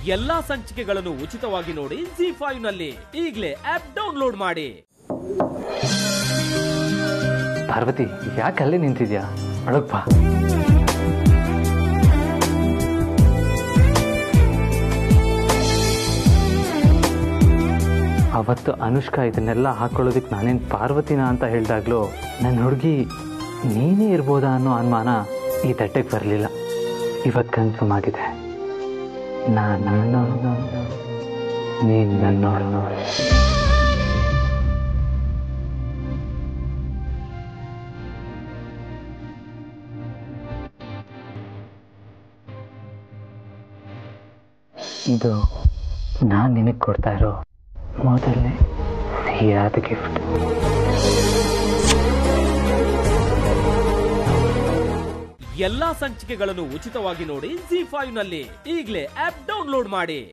ಎಲ್ಲಾ ಸಂಚಿಕೆಗಳನ್ನು ಉಚಿತವಾಗಿ ನೋಡಿ ಜಿ ಫೈವ್ ನಲ್ಲಿ ಈಗಲೇ ಆಪ್ ಡೌನ್ಲೋಡ್ ಮಾಡಿ ಪಾರ್ವತಿ ಯಾಕೆ ಅಲ್ಲೇ ನಿಂತಿದ್ಯಾ ಒಳಗ್ ಬಾ ಅವತ್ತು ಅನುಷ್ಕಾ ಇದನ್ನೆಲ್ಲ ಹಾಕೊಳ್ಳೋದಕ್ಕೆ ನಾನೇನು ಪಾರ್ವತಿನ ಅಂತ ಹೇಳಿದಾಗ್ಲೂ ನನ್ನ ಹುಡುಗಿ ನೀನೇ ಇರ್ಬೋದಾ ಅನ್ನೋ ಅನುಮಾನ ಈ ತಟ್ಟೆಗೆ ಬರಲಿಲ್ಲ ಇವತ್ತು ಕನ್ಫರ್ಮ್ ಆಗಿದೆ ನಾನು ನೀನು ನನ್ನೋಳು ಇದು ನಾನು ನಿನಗೆ ಕೊಡ್ತಾ ಇರೋ ಮೊದಲನೇ ಸಿಹಿಯಾದ ಗಿಫ್ಟ್ ಎಲ್ಲಾ ಸಂಚಿಕೆಗಳನ್ನು ಉಚಿತವಾಗಿ ನೋಡಿ ಜಿ ಫೈವ್ ನಲ್ಲಿ ಈಗಲೇ ಆಪ್ ಡೌನ್ಲೋಡ್ ಮಾಡಿ